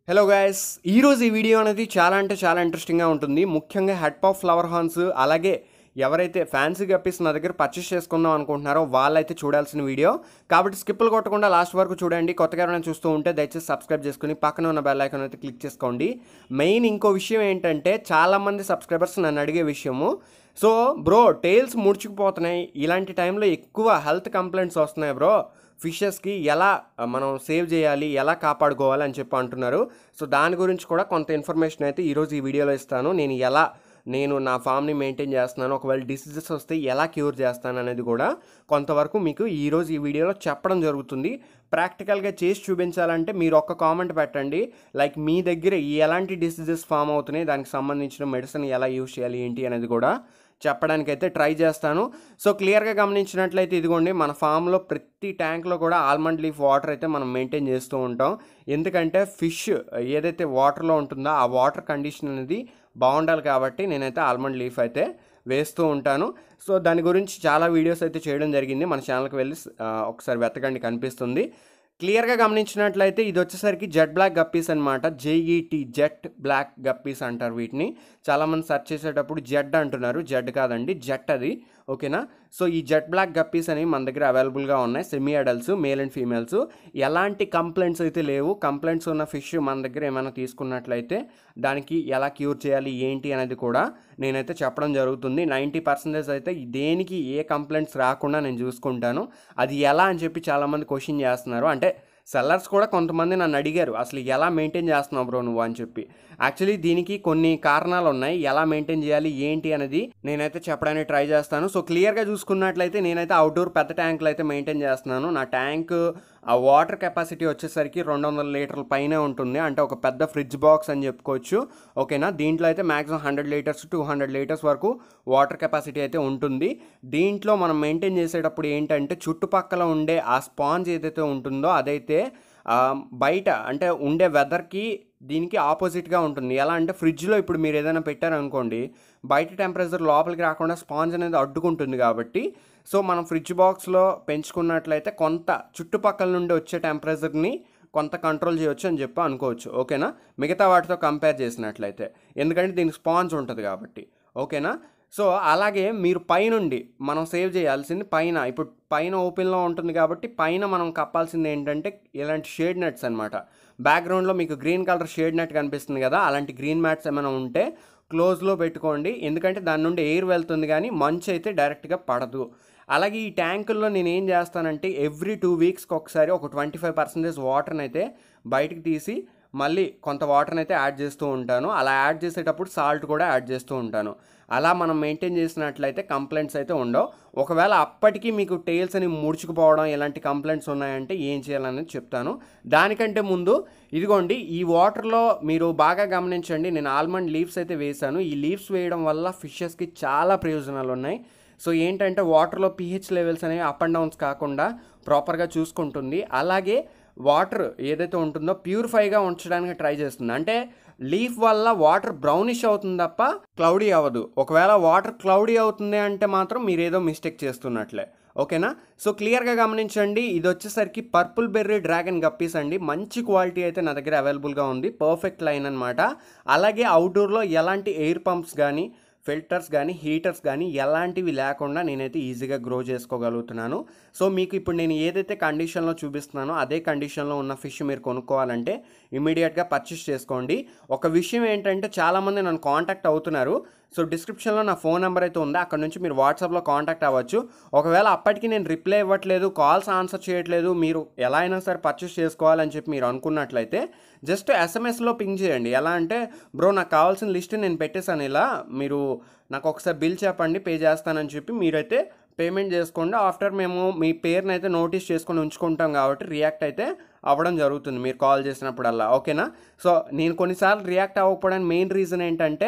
hello guys ఈరోజు ఈ video అనేది చాలా అంటే చాలా ఇంట్రెస్టింగ్గా ఉంటుంది ముఖ్యంగా హెడ్ పాఫ్ ఫ్లవర్ హార్న్స్ అలాగే ఎవరైతే ఫ్యాన్సీ గప్పీస్ నా దగ్గర పర్చేస్ చేసుకుందాం అనుకుంటున్నారో వాళ్ళైతే చూడాల్సిన వీడియో కాబట్టి స్కిప్పులు కొట్టకుండా లాస్ట్ వరకు చూడండి కొత్తగా ఎవరైనా చూస్తూ ఉంటే దయచేసి సబ్స్క్రైబ్ చేసుకుని పక్కన ఉన్న బెల్ ఐకాన్ అయితే క్లిక్ చేసుకోండి మెయిన్ ఇంకో విషయం ఏంటంటే చాలామంది సబ్స్క్రైబర్స్ నన్ను అడిగే విషయము సో బ్రో టైల్స్ ముడుచుకుపోతున్నాయి ఇలాంటి టైంలో ఎక్కువ హెల్త్ కంప్లైంట్స్ వస్తున్నాయి బ్రో ఫిషెస్కి ఎలా ఆ, మనం సేవ్ చేయాలి ఎలా కాపాడుకోవాలి అని చెప్పి అంటున్నారు సో దాని గురించి కూడా కొంత ఇన్ఫర్మేషన్ అయితే ఈరోజు ఈ వీడియోలో ఇస్తాను నేను ఎలా నేను నా ఫామ్ని మెయింటైన్ చేస్తున్నాను ఒకవేళ డిసీజెస్ వస్తే ఎలా క్యూర్ చేస్తాను అనేది కూడా కొంతవరకు మీకు ఈరోజు ఈ వీడియోలో చెప్పడం జరుగుతుంది ప్రాక్టికల్గా చేసి చూపించాలంటే మీరు ఒక్క కామెంట్ పెట్టండి లైక్ మీ దగ్గర ఎలాంటి డిసీజెస్ ఫామ్ అవుతున్నాయి దానికి సంబంధించిన మెడిసిన్ ఎలా యూజ్ చేయాలి ఏంటి అనేది కూడా చెప్పడానికైతే ట్రై చేస్తాను సో క్లియర్గా గమనించినట్లయితే ఇదిగోండి మన ఫామ్లో ప్రతి ట్యాంక్లో కూడా ఆల్మండ్ లీఫ్ వాటర్ అయితే మనం మెయింటైన్ చేస్తూ ఉంటాం ఎందుకంటే ఫిష్ ఏదైతే వాటర్లో ఉంటుందో ఆ వాటర్ కండిషన్ అనేది బాగుండాలి కాబట్టి నేనైతే ఆల్మండ్ లీఫ్ అయితే వేస్తూ ఉంటాను సో దాని గురించి చాలా వీడియోస్ అయితే చేయడం జరిగింది మన ఛానల్కి వెళ్ళి ఆ, ఒకసారి వెతకండి కనిపిస్తుంది క్లియర్గా గమనించినట్లయితే ఇది వచ్చేసరికి జెట్ బ్లాక్ గప్పీస్ అనమాట జేఈటీ జెట్ బ్లాక్ గప్పీస్ అంటారు వీటిని చాలామంది సెర్చ్ చేసేటప్పుడు జెడ్ అంటున్నారు జెడ్ కాదండి జెట్ అది ఓకేనా సో ఈ జెట్ బ్లాక్ గప్పీస్ అనేవి మన దగ్గర అవైలబుల్గా ఉన్నాయి semi adults male and females ఎలాంటి కంప్లైంట్స్ అయితే లేవు కంప్లైంట్స్ ఉన్న ఫిష్ మన దగ్గర ఏమైనా తీసుకున్నట్లయితే దానికి ఎలా క్యూర్ చేయాలి ఏంటి అనేది కూడా నేనైతే చెప్పడం జరుగుతుంది నైంటీ పర్సెంటేజ్ అయితే దేనికి ఏ కంప్లైంట్స్ రాకుండా నేను చూసుకుంటాను అది ఎలా అని చెప్పి చాలామంది క్వశ్చన్ చేస్తున్నారు అంటే సెల్లర్స్ కూడా కొంతమంది నన్ను అడిగారు అసలు ఎలా మెయింటైన్ చేస్తున్నావు బ్రో నువ్వు అని చెప్పి యాక్చువల్లీ దీనికి కొన్ని కారణాలు ఉన్నాయి ఎలా మెయింటైన్ చేయాలి ఏంటి అనేది నేనైతే చెప్పడానికి ట్రై చేస్తాను సో క్లియర్గా చూసుకున్నట్లయితే నేనైతే అవుట్డోర్ పెద్ద ట్యాంకులు అయితే మెయింటైన్ చేస్తున్నాను నా ట్యాంక్ ఆ వాటర్ కెపాసిటీ వచ్చేసరికి రెండు వందల లీటర్ల పైనే ఉంటుంది అంటే ఒక పెద్ద ఫ్రిడ్జ్ బాక్స్ అని చెప్పుకోవచ్చు ఓకేనా దీంట్లో అయితే maximum hundred litres two hundred litres వరకు వాటర్ కెపాసిటీ అయితే ఉంటుంది దీంట్లో మనం మెయింటైన్ చేసేటప్పుడు ఏంటంటే చుట్టుపక్కల ఉండే ఆ స్పాంజ్ ఏదైతే ఉంటుందో అదైతే ఆ, బయట అంటే ఉండే వెదర్కి దీనికి ఆపోజిట్గా ఉంటుంది ఎలా అంటే ఫ్రిడ్జ్లో ఇప్పుడు మీరు ఏదైనా పెట్టారనుకోండి బయట టెంపరేచర్ లోపలికి రాకుండా స్పాంజ్ అనేది అడ్డుకుంటుంది కాబట్టి సో మనం ఫ్రిడ్జ్ బాక్స్లో పెంచుకున్నట్లయితే కొంత చుట్టుపక్కల నుండి వచ్చే టెంపరేచర్ని కొంత కంట్రోల్ చేయొచ్చు అని చెప్పి అనుకోవచ్చు ఓకేనా మిగతా వాటితో కంపేర్ చేసినట్లయితే ఎందుకంటే దీనికి స్పాంజ్ ఉంటుంది కాబట్టి ఓకేనా సో అలాగే మీరు పైనుండి మనం సేవ్ చేయాల్సింది పైన ఇప్పుడు పైన ఓపెన్లో ఉంటుంది కాబట్టి పైన మనం కప్పాల్సింది ఏంటంటే ఇలాంటి షేడ్ నెట్స్ అనమాట బ్యాక్గ్రౌండ్లో మీకు గ్రీన్ కలర్ షేడ్ నెట్ కనిపిస్తుంది కదా అలాంటి గ్రీన్ మ్యాట్స్ ఏమైనా ఉంటే క్లోజ్లో పెట్టుకోండి ఎందుకంటే దాని నుండి ఎయిర్ వెళ్తుంది కానీ మంచు అయితే డైరెక్ట్గా పడదు అలాగే ఈ ట్యాంకుల్లో నేను ఏం చేస్తానంటే ఎవ్రీ టూ వీక్స్కి ఒకసారి ఒక ట్వంటీ ఫైవ్ పర్సెంటేజ్ వాటర్ని అయితే బయటికి తీసి మళ్ళీ కొంత వాటర్ని అయితే యాడ్ చేస్తూ ఉంటాను అలా యాడ్ చేసేటప్పుడు సాల్ట్ కూడా యాడ్ చేస్తూ ఉంటాను అలా మనం మెయింటైన్ చేసినట్లయితే కంప్లైంట్స్ అయితే ఉండవు ఒకవేళ అప్పటికి మీకు టైల్స్ అని ముడుచుకుపోవడం ఇలాంటి కంప్లైంట్స్ ఉన్నాయంటే ఏం చేయాలనేది చెప్తాను దానికంటే ముందు ఇదిగోండి ఈ వాటర్లో మీరు బాగా గమనించండి నేను ఆల్మండ్ లీవ్స్ అయితే వేశాను ఈ లీవ్స్ వేయడం వల్ల ఫిషెస్కి చాలా ప్రయోజనాలు ఉన్నాయి సో ఏంటంటే వాటర్లో పిహెచ్ లెవెల్స్ అనేవి అప్ అండ్ డౌన్స్ కాకుండా ప్రాపర్గా చూసుకుంటుంది అలాగే వాటర్ ఏదైతే ఉంటుందో ప్యూరిఫైగా ఉంచడానికి ట్రై చేస్తుంది అంటే లీఫ్ వల్ల వాటర్ బ్రౌనిష్ అవుతుంది తప్ప క్లౌడీ అవ్వదు ఒకవేళ వాటర్ క్లౌడీ అవుతుంది అంటే మాత్రం మీరు ఏదో మిస్టేక్ చేస్తున్నట్లే ఓకేనా సో క్లియర్గా గమనించండి ఇది వచ్చేసరికి పర్పుల్ బెర్రీ డ్రాగన్ గప్పీస్ అండి మంచి క్వాలిటీ అయితే నా దగ్గర అవైలబుల్గా ఉంది పర్ఫెక్ట్ లైన్ అనమాట అలాగే అవుట్డోర్లో ఎలాంటి ఎయిర్ పంప్స్ కానీ ఫిల్టర్స్ కానీ హీటర్స్ కానీ ఎలాంటివి లేకుండా నేనైతే ఈజీగా గ్రో చేసుకోగలుగుతున్నాను సో మీకు ఇప్పుడు నేను ఏదైతే కండిషన్లో చూపిస్తున్నానో అదే కండిషన్లో ఉన్న ఫిష్ మీరు కొనుక్కోవాలంటే ఇమీడియట్గా పర్చేస్ చేసుకోండి ఒక విషయం ఏంటంటే చాలామంది నన్ను కాంటాక్ట్ అవుతున్నారు సో డిస్క్రిప్షన్లో నా ఫోన్ నెంబర్ అయితే ఉంది అక్కడ నుంచి మీరు వాట్సాప్లో కాంటాక్ట్ అవ్వచ్చు ఒకవేళ అప్పటికి నేను రిప్లై ఇవ్వట్లేదు కాల్స్ ఆన్సర్ చేయట్లేదు మీరు ఎలా అయినా సరే పర్చేస్ చేసుకోవాలని చెప్పి మీరు అనుకున్నట్లయితే జస్ట్ ఎస్ఎంఎస్లో పింగ్ చేయండి ఎలా అంటే బ్రో నాకు కావాల్సిన లిస్ట్ నేను పెట్టేశాను ఇలా మీరు నాకు ఒకసారి బిల్ చెప్పండి పే చేస్తానని చెప్పి మీరైతే పేమెంట్ చేసుకోండి ఆఫ్టర్ మేము మీ పేరుని అయితే నోటీస్ చేసుకొని ఉంచుకుంటాం కాబట్టి రియాక్ట్ అయితే అవ్వడం జరుగుతుంది మీరు కాల్ చేసినప్పుడల్లా ఓకేనా సో నేను కొన్నిసార్లు రియాక్ట్ అవ్వకపోవడానికి మెయిన్ రీజన్ ఏంటంటే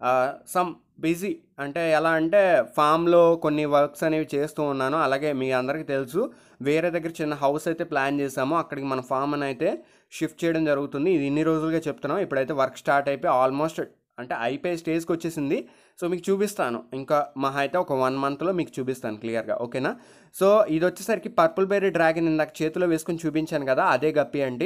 సమ్ బిజీ అంటే ఎలా అంటే ఫామ్లో కొన్ని వర్క్స్ అనేవి చేస్తూ ఉన్నాను అలాగే మీ అందరికీ తెలుసు వేరే దగ్గర చిన్న హౌస్ అయితే ప్లాన్ చేసాము అక్కడికి మన ఫామ్ అని అయితే షిఫ్ట్ చేయడం జరుగుతుంది ఇది ఇన్ని రోజులుగా చెప్తున్నాం ఇప్పుడైతే వర్క్ స్టార్ట్ అయిపోయి ఆల్మోస్ట్ అంటే అయిపోయే స్టేజ్కి వచ్చేసింది సో మీకు చూపిస్తాను ఇంకా మహా అయితే ఒక వన్ మంత్లో మీకు చూపిస్తాను క్లియర్గా ఓకేనా సో ఇది వచ్చేసరికి పర్పుల్ బెర్రీ డ్రాగన్ ఇందాక చేతిలో వేసుకొని చూపించాను కదా అదే గప్పి అండి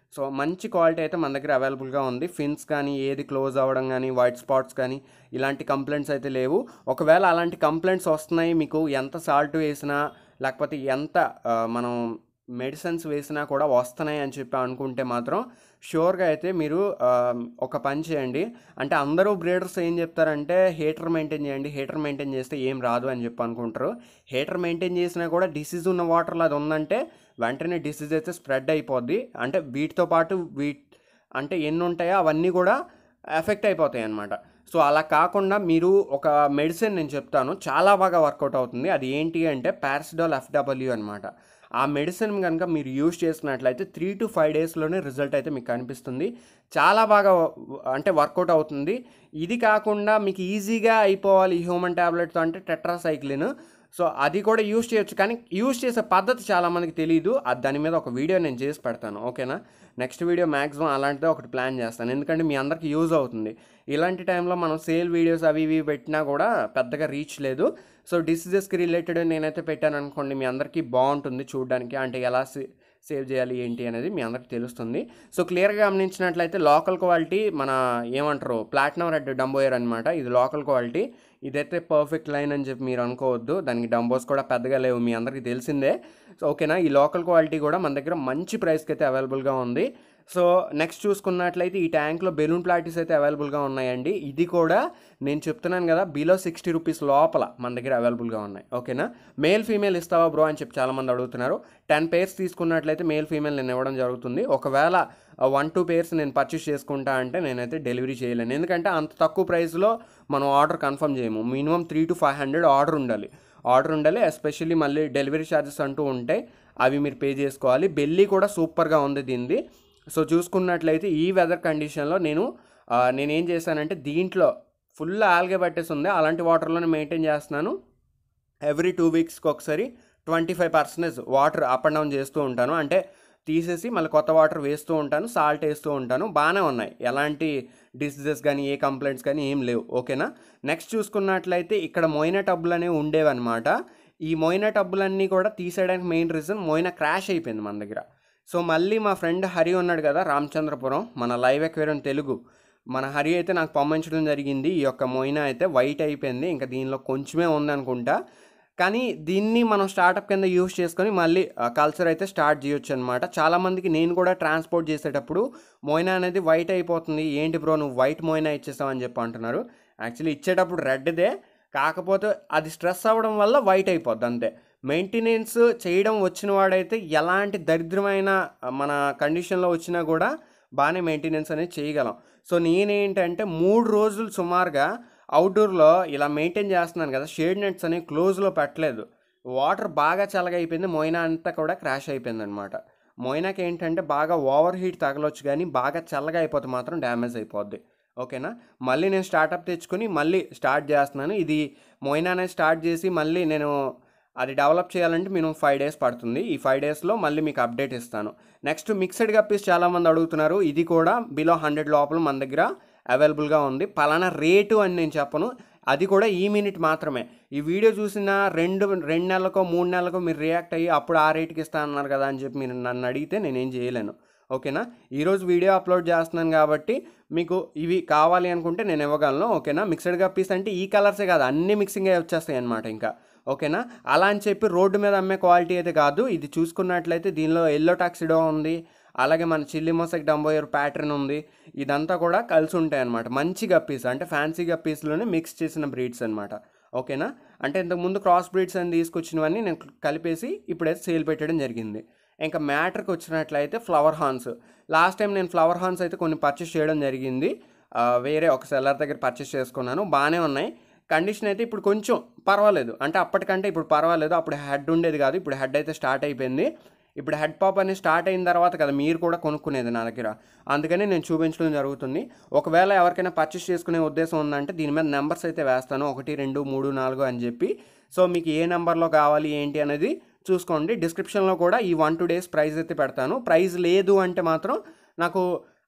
సో మంచి క్వాలిటీ అయితే మన దగ్గర అవైలబుల్గా ఉంది ఫిన్స్ కానీ ఏది క్లోజ్ అవ్వడం కానీ వైట్ స్పాట్స్ కానీ ఇలాంటి కంప్లైంట్స్ అయితే లేవు ఒకవేళ అలాంటి కంప్లైంట్స్ వస్తున్నాయి మీకు ఎంత సాల్ట్ వేసినా లేకపోతే ఎంత ఆ, మనం మెడిసిన్స్ వేసినా కూడా వస్తున్నాయి అని చెప్పి అనుకుంటే మాత్రం షూర్గా అయితే మీరు ఆ, ఒక పని చేయండి అంటే అందరూ బ్రీడర్స్ ఏం చెప్తారంటే హీటర్ మెయింటైన్ చేయండి హీటర్ మెయింటైన్ చేస్తే ఏం రాదు అని చెప్పి అనుకుంటారు హీటర్ మెయింటైన్ చేసినా కూడా డిసీజ్ ఉన్న వాటర్లో అది ఉందంటే వెంటనే డిసీజ్ అయితే స్ప్రెడ్ అయిపోద్ది అంటే వీటితో పాటు వీట్ అంటే ఎన్ని ఉంటాయో అవన్నీ కూడా ఎఫెక్ట్ అయిపోతాయి అన్నమాట సో అలా కాకుండా మీరు ఒక మెడిసిన్ నేను చెప్తాను చాలా బాగా వర్కౌట్ అవుతుంది అది ఏంటి అంటే పారాసిడోల్ ఎఫ్డబ్ల్యూ అనమాట ఆ మెడిసిన్ కనుక మీరు యూజ్ చేసినట్లయితే త్రీ టు ఫైవ్ డేస్లోనే రిజల్ట్ అయితే మీకు కనిపిస్తుంది చాలా బాగా వ- అంటే వర్కౌట్ అవుతుంది ఇది కాకుండా మీకు ఈజీగా అయిపోవాలి హ్యూమన్ ట్యాబ్లెట్తో అంటే టెట్రాసైక్లిన్ సో అది కూడా యూజ్ చేయొచ్చు కానీ యూజ్ చేసే పద్ధతి చాలామందికి తెలియదు అది దాని మీద ఒక వీడియో నేను చేసి పెడతాను ఓకేనా నెక్స్ట్ వీడియో మ్యాక్సిమం అలాంటిదే ఒకటి ప్లాన్ చేస్తాను ఎందుకంటే మీ అందరికి యూజ్ అవుతుంది ఇలాంటి టైంలో మనం సేల్ వీడియోస్ అవి ఇవి పెట్టినా కూడా పెద్దగా రీచ్ లేదు సో డిసీజెస్కి రిలేటెడ్ నేనైతే పెట్టాను అనుకోండి మీ అందరికీ బాగుంటుంది చూడడానికి అంటే ఎలా సే- సేవ్ చేయాలి ఏంటి అనేది మీ అందరికి తెలుస్తుంది సో క్లియర్గా గమనించినట్లయితే లోకల్ క్వాలిటీ మన ఏమంటారు ప్లాటినం రెడ్ డంబోయర్ అనమాట ఇది లోకల్ క్వాలిటీ ఇదైతే పర్ఫెక్ట్ లైన్ అని చెప్పి మీరు అనుకోవద్దు దానికి డంబోస్ కూడా పెద్దగా లేవు మీ అందరికీ తెలిసిందే సో ఓకేనా ఈ లోకల్ క్వాలిటీ కూడా మన దగ్గర మంచి ప్రైస్కి అయితే అవైలబుల్గా ఉంది సో నెక్స్ట్ చూసుకున్నట్లయితే ఈ ట్యాంక్లో బెలూన్ ప్లాటిస్ అయితే అవైలబుల్గా ఉన్నాయండి ఇది కూడా నేను చెప్తున్నాను కదా బిలో సిక్స్టీ రూపీస్ లోపల మన దగ్గర అవైలబుల్గా ఉన్నాయి ఓకేనా మేల్ ఫీమేల్ ఇస్తావా బ్రో అని చెప్పి చాలామంది అడుగుతున్నారు టెన్ పేర్స్ తీసుకున్నట్లయితే మేల్ ఫీమేల్ నేను ఇవ్వడం జరుగుతుంది ఒకవేళ వన్ టూ పేర్స్ నేను పర్చేస్ చేసుకుంటా అంటే నేనైతే డెలివరీ చేయలేను ఎందుకంటే అంత తక్కువ ప్రైస్లో మనం ఆర్డర్ కన్ఫర్మ్ చేయము minimum three to five hundred order ఉండాలి ఆర్డర్ ఉండాలి ఎస్పెషల్లీ మళ్ళీ డెలివరీ ఛార్జెస్ అంటూ ఉంటాయి అవి మీరు పే చేసుకోవాలి బెల్లీ కూడా సూపర్గా ఉంది దీనిది సో చూసుకున్నట్లయితే ఈ వెదర్ కండిషన్లో నేను ఆ, నేనేం చేశానంటే దీంట్లో ఫుల్ ఆల్గే పట్టేసి ఉంది అలాంటి వాటర్లోనే మెయింటైన్ చేస్తున్నాను ఎవ్రీ టూ వీక్స్కి ఒకసారి twenty five percentage water up and down చేస్తూ ఉంటాను అంటే తీసేసి మళ్ళీ కొత్త వాటర్ వేస్తూ ఉంటాను సాల్ట్ వేస్తూ ఉంటాను బాగానే ఉన్నాయి ఎలాంటి డిసీజెస్ కానీ ఏ కంప్లైంట్స్ కానీ ఏం లేవు ఓకేనా నెక్స్ట్ చూసుకున్నట్లయితే ఇక్కడ మోయినా టబ్బులు అనేవి ఉండేవన్నమాట ఈ మోయినా టబ్బులన్నీ కూడా తీసేయడానికి మెయిన్ రీజన్ మోయినా క్రాష్ అయిపోయింది మన దగ్గర సో మళ్ళీ మా ఫ్రెండ్ హరి ఉన్నాడు కదా రామచంద్రపురం మన లైవ్ ఎక్వేరియం తెలుగు మన హరి అయితే నాకు పంపించడం జరిగింది ఈ యొక్క మొయినా అయితే వైట్ అయిపోయింది ఇంకా దీనిలో కొంచెమే ఉందనుకుంటా కానీ దీన్ని మనం స్టార్టప్ కింద యూస్ చేసుకొని మళ్ళీ కల్చర్ అయితే స్టార్ట్ చేయొచ్చు అనమాట చాలామందికి నేను కూడా ట్రాన్స్పోర్ట్ చేసేటప్పుడు మోయినా అనేది వైట్ అయిపోతుంది ఏంటి బ్రో నువ్వు వైట్ మోయినా ఇచ్చేసావు అని చెప్పి అంటున్నారు యాక్చువల్లీ ఇచ్చేటప్పుడు రెడ్దే కాకపోతే అది స్ట్రెస్ అవ్వడం వల్ల వైట్ అయిపోద్ది అంతే మెయింటెనెన్స్ చేయడం వచ్చిన వాడైతే ఎలాంటి దరిద్రమైన ఆ, మన కండిషన్లో వచ్చినా కూడా బాగానే మెయింటెనెన్స్ అనేది చేయగలం సో నేనేంటంటే మూడు రోజులు సుమారుగా అవుట్డోర్లో ఇలా మెయింటైన్ చేస్తున్నాను కదా షేడ్ నెట్స్ అనేవి క్లోజ్లో పెట్టలేదు వాటర్ బాగా చల్లగా అయిపోయింది మొయినా అంతా కూడా క్రాష్ అయిపోయింది అనమాట మొయినాకి ఏంటంటే బాగా ఓవర్ హీట్ తగలొచ్చు కానీ బాగా చల్లగా అయిపోతే మాత్రం డ్యామేజ్ అయిపోద్ది ఓకేనా మళ్ళీ నేను స్టార్టప్ తెచ్చుకొని మళ్ళీ స్టార్ట్ చేస్తున్నాను ఇది మొయినా అనేది స్టార్ట్ చేసి మళ్ళీ నేను అది డెవలప్ చేయాలంటే మినిమం ఫైవ్ డేస్ పడుతుంది ఈ ఫైవ్ డేస్లో మళ్ళీ మీకు అప్డేట్ ఇస్తాను నెక్స్ట్ మిక్స్డ్ గప్పీస్ చాలామంది అడుగుతున్నారు ఇది కూడా బిలో హండ్రెడ్ లోపల మన దగ్గర అవైలబుల్గా ఉంది పలానా రేటు అని నేను చెప్పను అది కూడా ఈ మినిట్ మాత్రమే ఈ వీడియో చూసిన రెండు రెండు నెలలకో మూడు నెలలకో మీరు రియాక్ట్ అయ్యి అప్పుడు ఆ రేట్కి ఇస్తా అన్నారు కదా అని చెప్పి మీరు నన్ను అడిగితే నేనేం చేయలేను ఓకేనా ఈరోజు వీడియో అప్లోడ్ చేస్తున్నాను కాబట్టి మీకు ఇవి కావాలి అనుకుంటే నేను ఇవ్వగలను ఓకేనా మిక్స్డ్ గప్పీస్ అంటే ఈ కలర్సే కాదు అన్ని మిక్సింగ్ అయ్యి వచ్చేస్తాయి అనమాట ఇంకా ఓకేనా అలా అని చెప్పి రోడ్డు మీద అమ్మే క్వాలిటీ అయితే కాదు ఇది చూసుకున్నట్లయితే దీనిలో ఎల్లో టాక్సిడో ఉంది అలాగే మన చిల్లీ మొసక్ డంబోయర్ ప్యాటర్న్ ఉంది ఇదంతా కూడా కలిసి ఉంటాయి అనమాట మంచి గప్పీస్ అంటే ఫ్యాన్సీ గప్పీస్లోనే మిక్స్ చేసిన బ్రీడ్స్ అనమాట ఓకేనా అంటే ఇంతకుముందు క్రాస్ బ్రీడ్స్ అని తీసుకొచ్చినవన్నీ నేను కలిపేసి ఇప్పుడైతే సేల్ పెట్టడం జరిగింది ఇంకా మ్యాటర్కి వచ్చినట్లయితే ఫ్లవర్ హార్న్స్ లాస్ట్ టైం నేను ఫ్లవర్ హార్న్స్ అయితే కొన్ని పర్చేస్ చేయడం జరిగింది ఆ, వేరే ఒక సెల్లర్ దగ్గర పర్చేస్ చేసుకున్నాను బాగానే ఉన్నాయి కండిషన్ అయితే ఇప్పుడు కొంచెం పర్వాలేదు అంటే అప్పటికంటే ఇప్పుడు పర్వాలేదు అప్పుడు హెడ్ ఉండేది కాదు ఇప్పుడు హెడ్ అయితే స్టార్ట్ అయిపోయింది ఇప్పుడు హెడ్ పాప్ అనేది స్టార్ట్ అయిన తర్వాత కదా మీరు కూడా కొనుక్కునేది నా దగ్గర అందుకని నేను చూపించడం జరుగుతుంది ఒకవేళ ఎవరికైనా పర్చేస్ చేసుకునే ఉద్దేశం ఉందంటే దీని మీద నెంబర్స్ అయితే వేస్తాను ఒకటి రెండు మూడు నాలుగు అని చెప్పి సో మీకు ఏ నెంబర్లో కావాలి ఏంటి అనేది చూసుకోండి డిస్క్రిప్షన్లో కూడా ఈ వన్ టూ డేస్ ప్రైస్ అయితే పెడతాను ప్రైస్ లేదు అంటే మాత్రం నాకు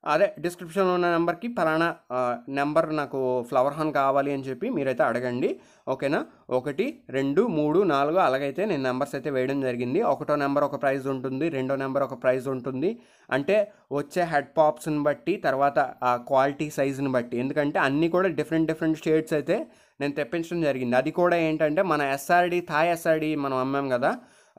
అదే డిస్క్రిప్షన్లో ఉన్న నెంబర్కి పలానా నెంబర్ నాకు ఫ్లవర్ హాన్ కావాలి అని చెప్పి మీరైతే అడగండి ఓకేనా ఒకటి రెండు మూడు నాలుగు అలాగైతే నేను నెంబర్స్ అయితే వేయడం జరిగింది ఒకటో నెంబర్ ఒక ప్రైజ్ ఉంటుంది రెండో నెంబర్ ఒక ప్రైజ్ ఉంటుంది అంటే వచ్చే హెడ్ పాప్స్ని బట్టి తర్వాత ఆ క్వాలిటీ సైజుని బట్టి ఎందుకంటే అన్నీ కూడా డిఫరెంట్ డిఫరెంట్ షేడ్స్ అయితే నేను తెప్పించడం జరిగింది అది కూడా ఏంటంటే మన ఎస్ఆర్డి థాయ్ ఎస్ఆర్డి మనం అమ్మాం కదా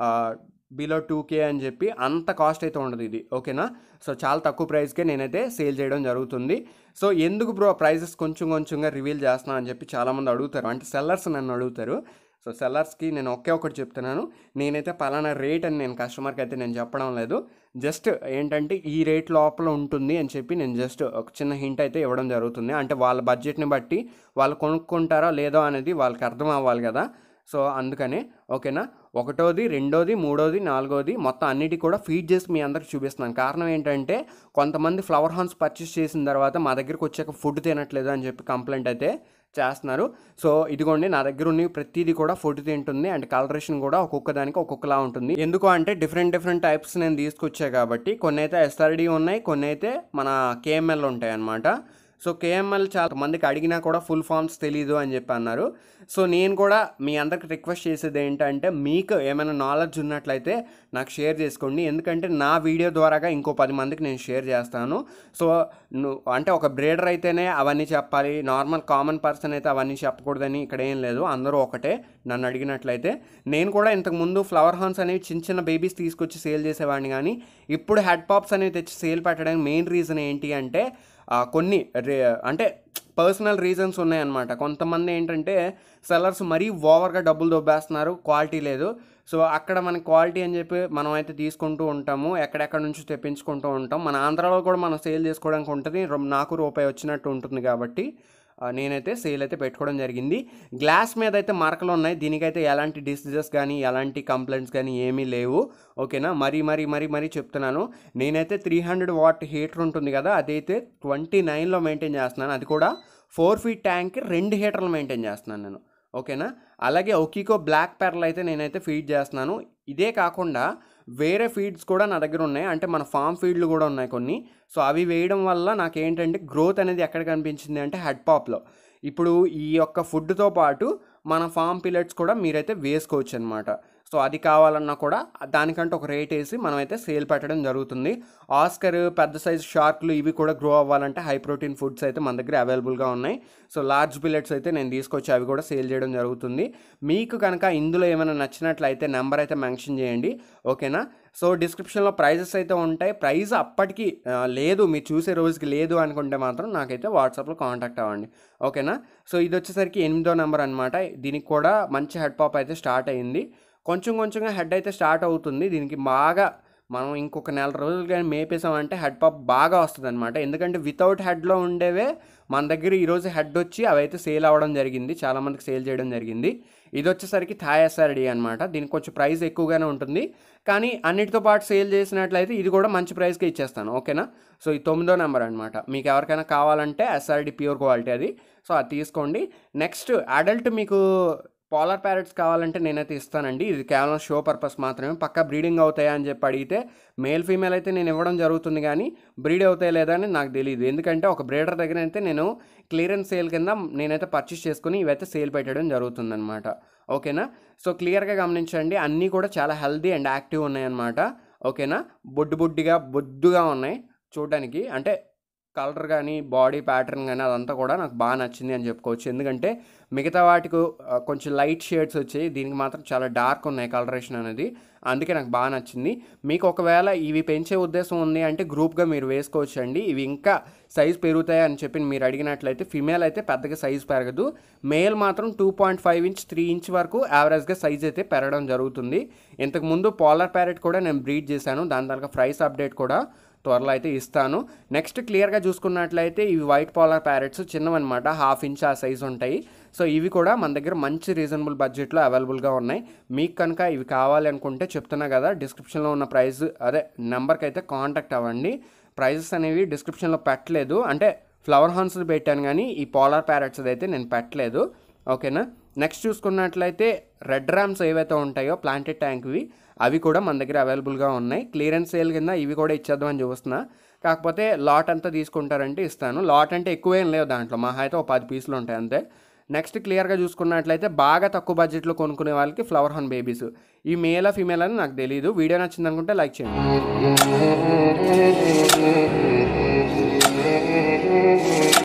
బిలో టూ కే అని చెప్పి అంత కాస్ట్ అయితే ఉండదు ఇది ఓకేనా సో చాలా తక్కువ ప్రైస్కే నేనైతే సేల్ చేయడం జరుగుతుంది సో ఎందుకు బ్రో ప్రైజెస్ కొంచెం కొంచెంగా రివీల్ చేస్తున్నా అని చెప్పి చాలామంది అడుగుతారు అంటే సెల్లర్స్ నన్ను అడుగుతారు సో సెల్లర్స్కి నేను ఒకే ఒకటి చెప్తున్నాను నేనైతే పలానా రేట్ అని నేను కస్టమర్కి అయితే నేను చెప్పడం లేదు జస్ట్ ఏంటంటే ఈ రేట్ లోపల ఉంటుంది అని చెప్పి నేను జస్ట్ ఒక చిన్న హింట్ అయితే ఇవ్వడం జరుగుతుంది అంటే వాళ్ళ బడ్జెట్ని బట్టి వాళ్ళు కొనుక్కుంటారో లేదో అనేది వాళ్ళకి అర్థం అవ్వాలి కదా సో అందుకనే ఓకేనా ఒకటోది రెండోది మూడోది నాలుగోది మొత్తం అన్నిటి కూడా ఫీడ్ చేసి మీ అందరికి చూపిస్తున్నాను కారణం ఏంటంటే కొంతమంది ఫ్లవర్ హాన్స్ పర్చేస్ చేసిన తర్వాత మా దగ్గరికి వచ్చాక ఫుడ్ తినట్లేదు అని చెప్పి కంప్లైంట్ అయితే చేస్తున్నారు సో ఇదిగోండి నా దగ్గర ఉన్న ప్రతిదీ కూడా ఫుడ్ తింటుంది అండ్ కలరేషన్ కూడా ఒక్కొక్క దానికి ఒక్కొక్కలా ఉంటుంది ఎందుకు అంటే డిఫరెంట్ డిఫరెంట్ టైప్స్ నేను తీసుకొచ్చా కాబట్టి కొన్ని అయితే ఎస్ఆర్డి ఉన్నాయి కొన్ని అయితే మన కేఎంఎల్ ఉంటాయి అన్నమాట సో కేఎంఎల్ చాలా మందికి అడిగినా కూడా ఫుల్ ఫామ్స్ తెలీదు అని చెప్పి అన్నారు సో నేను కూడా మీ అందరికి రిక్వెస్ట్ చేసేది ఏంటంటే మీకు ఏమైనా నాలెడ్జ్ ఉన్నట్లయితే నాకు షేర్ చేసుకోండి ఎందుకంటే నా వీడియో ద్వారాగా ఇంకో పది మందికి నేను షేర్ చేస్తాను సో నువ్వు అంటే ఒక బ్రేడర్ అయితేనే అవన్నీ చెప్పాలి నార్మల్ కామన్ పర్సన్ అయితే అవన్నీ చెప్పకూడదని ఇక్కడ ఏం లేదు అందరూ ఒకటే నన్ను అడిగినట్లయితే నేను కూడా ఇంతకుముందు ఫ్లవర్ హాన్స్ అనేవి చిన్న చిన్న బేబీస్ తీసుకొచ్చి సేల్ చేసేవాడిని కానీ ఇప్పుడు హెడ్ పాప్స్ అనేవి తెచ్చి సేల్ పెట్టడానికి మెయిన్ రీజన్ ఏంటి అంటే ఆ, కొన్ని రే అంటే పర్సనల్ రీజన్స్ ఉన్నాయన్నమాట కొంతమంది ఏంటంటే సెల్లర్స్ మరీ ఓవర్గా డబ్బులు దొబ్బేస్తున్నారు క్వాలిటీ లేదు సో అక్కడ మనకి క్వాలిటీ అని చెప్పి మనం అయితే తీసుకుంటూ ఉంటాము ఎక్కడెక్కడ నుంచి తెప్పించుకుంటూ ఉంటాం మన ఆంధ్రాలో కూడా మనం సేల్ చేసుకోవడానికి ఉంటుంది రొ- నాకు రూపాయి వచ్చినట్టు ఉంటుంది కాబట్టి ఆ, నేనైతే సేల్ అయితే పెట్టుకోవడం జరిగింది గ్లాస్ మీద అయితే మరకలు ఉన్నాయి దీనికైతే ఎలాంటి డిసీజెస్ కానీ ఎలాంటి కంప్లైంట్స్ కానీ ఏమీ లేవు ఓకేనా మరీ మరీ మరీ మరీ చెప్తున్నాను నేనైతే త్రీ హండ్రెడ్ వాట్ హీటర్ ఉంటుంది కదా అదైతే ట్వంటీ నైన్లో మెయింటైన్ చేస్తున్నాను అది కూడా ఫోర్ ఫీట్ ట్యాంక్కి రెండు హీటర్లు మెయింటైన్ చేస్తున్నాను నేను ఓకేనా అలాగే ఒకీకో బ్లాక్ పెరల్ అయితే నేనైతే ఫీడ్ చేస్తున్నాను ఇదే కాకుండా వేరే ఫీడ్స్ కూడా నా దగ్గర ఉన్నాయి అంటే మన ఫామ్ ఫీడ్లు కూడా ఉన్నాయి కొన్ని సో అవి వేయడం వల్ల నాకు ఏంటంటే గ్రోత్ అనేది ఎక్కడ కనిపించింది అంటే హెడ్ పాప్లో ఇప్పుడు ఈ యొక్క ఫుడ్తో పాటు మన ఫామ్ పిల్లెట్స్ కూడా మీరైతే వేసుకోవచ్చు అనమాట సో అది కావాలన్నా కూడా దానికంటే ఒక రేట్ వేసి మనమైతే సేల్ పెట్టడం జరుగుతుంది ఆస్కర్ పెద్ద సైజ్ షార్క్లు ఇవి కూడా గ్రో అవ్వాలంటే హై ప్రోటీన్ ఫుడ్స్ అయితే మన దగ్గర అవైలబుల్గా ఉన్నాయి సో లార్జ్ పిల్లెట్స్ అయితే నేను తీసుకొచ్చి అవి కూడా సేల్ చేయడం జరుగుతుంది మీకు కనుక ఇందులో ఏమైనా నచ్చినట్లయితే నెంబర్ అయితే మెన్షన్ చేయండి ఓకేనా సో డిస్క్రిప్షన్లో ప్రైజెస్ అయితే ఉంటాయి ప్రైస్ అప్పటికి ఆ, లేదు మీరు చూసే రోజుకి లేదు అనుకుంటే మాత్రం నాకైతే వాట్సాప్లో కాంటాక్ట్ అవ్వండి ఓకేనా సో ఇది వచ్చేసరికి ఎనిమిదో నెంబర్ అనమాట దీనికి కూడా మంచి హెడ్ పాప్ అయితే స్టార్ట్ అయ్యింది కొంచెం కొంచెంగా హెడ్ అయితే స్టార్ట్ అవుతుంది దీనికి బాగా మనం ఇంకొక నెల రోజులు కానీ మేపేసామంటే హెడ్ పాప్ బాగా వస్తుంది అనమాట ఎందుకంటే వితౌట్ హెడ్లో ఉండేవే మన దగ్గర ఈరోజు హెడ్ వచ్చి అవి అయితే సేల్ అవ్వడం జరిగింది చాలామందికి సేల్ చేయడం జరిగింది ఇది వచ్చేసరికి థాయ్ ఎస్ఆర్డి అనమాట దీనికి కొంచెం ప్రైస్ ఎక్కువగానే ఉంటుంది కానీ అన్నిటితో పాటు సేల్ చేసినట్లయితే ఇది కూడా మంచి ప్రైస్కి ఇచ్చేస్తాను ఓకేనా సో ఈ తొమ్మిదో నెంబర్ అనమాట మీకు ఎవరికైనా కావాలంటే ఎస్ఆర్డి ప్యూర్ క్వాలిటీ అది సో అది తీసుకోండి నెక్స్ట్ అడల్ట్ మీకు పోలార్ ప్యారెట్స్ కావాలంటే నేనైతే ఇస్తానండి ఇది కేవలం షో పర్పస్ మాత్రమే పక్క బ్రీడింగ్ అవుతాయా అని చెప్పి అడిగితే మేల్ ఫీమేల్ అయితే నేను ఇవ్వడం జరుగుతుంది కానీ బ్రీడ్ అవుతాయి లేదా అని నాకు తెలియదు ఎందుకంటే ఒక బ్రీడర్ దగ్గర అయితే నేను క్లియరెన్స్ సేల్ కింద నేనైతే పర్చేస్ చేసుకుని ఇవైతే సేల్ పెట్టడం జరుగుతుందన్నమాట ఓకేనా సో క్లియర్గా గమనించండి అన్నీ కూడా చాలా హెల్దీ అండ్ యాక్టివ్ ఉన్నాయన్నమాట ఓకేనా బొడ్డు బొడ్డిగా బొద్దుగా ఉన్నాయి చూడడానికి అంటే కలర్ కానీ బాడీ ప్యాటర్న్ కానీ అదంతా కూడా నాకు బాగా నచ్చింది అని చెప్పుకోవచ్చు ఎందుకంటే మిగతా వాటికి ఆ, కొంచెం లైట్ షేడ్స్ వచ్చాయి దీనికి మాత్రం చాలా డార్క్ ఉన్నాయి కలరేషన్ అనేది అందుకే నాకు బాగా నచ్చింది మీకు ఒకవేళ ఇవి పెంచే ఉద్దేశం ఉంది అంటే గ్రూప్గా మీరు వేసుకోవచ్చు అండి ఇవి ఇంకా సైజ్ పెరుగుతాయి అని చెప్పి మీరు అడిగినట్లయితే ఫిమేల్ అయితే పెద్దగా సైజ్ పెరగదు మేల్ మాత్రం two point five inch three inch వరకు యావరేజ్గా సైజ్ అయితే పెరగడం జరుగుతుంది ఇంతకుముందు పాలర్ ప్యారెట్ కూడా నేను బ్రీడ్ చేశాను దాని తర్వాత ప్రైస్ అప్డేట్ కూడా త్వరలో అయితే ఇస్తాను నెక్స్ట్ క్లియర్గా చూసుకున్నట్లయితే ఇవి వైట్ పాలర్ ప్యారెట్స్ చిన్నవన్నమాట హాఫ్ ఇంచ్ ఆ సైజ్ ఉంటాయి సో ఇవి కూడా మన దగ్గర మంచి రీజనబుల్ బడ్జెట్లో అవైలబుల్గా ఉన్నాయి మీకు కనుక ఇవి కావాలి అనుకుంటే చెప్తున్నా కదా డిస్క్రిప్షన్లో ఉన్న ప్రైస్ అదే నెంబర్కి అయితే కాంటాక్ట్ అవ్వండి ప్రైజెస్ అనేవి డిస్క్రిప్షన్లో పెట్టలేదు అంటే ఫ్లవర్ హాన్స్ పెట్టాను కానీ ఈ పోలార్ ప్యారెట్స్ అయితే నేను పెట్టలేదు ఓకేనా నెక్స్ట్ చూసుకున్నట్లయితే రెడ్ ర్యామ్స్ ఏవైతే ఉంటాయో ప్లాంటెడ్ ట్యాంక్వి అవి కూడా మన దగ్గర అవైలబుల్గా ఉన్నాయి క్లియరెన్స్ సేల్ కింద ఇవి కూడా ఇచ్చేద్దామని చూస్తున్నా కాకపోతే లాట్ అంతా తీసుకుంటారంటే ఇస్తాను లాట్ అంటే ఎక్కువేం లేవు దాంట్లో మహా అయితే ఒక పది పీసులు ఉంటాయి అంతే నెక్స్ట్ క్లియర్గా చూసుకున్నట్లయితే బాగా తక్కువ బడ్జెట్లో కొనుక్కునే వాళ్ళకి ఫ్లవర్ హార్న్ బేబీస్ ఈ మేలా ఫీమేల్ అని నాకు తెలియదు వీడియో నచ్చింది అనుకుంటే లైక్ చేయండి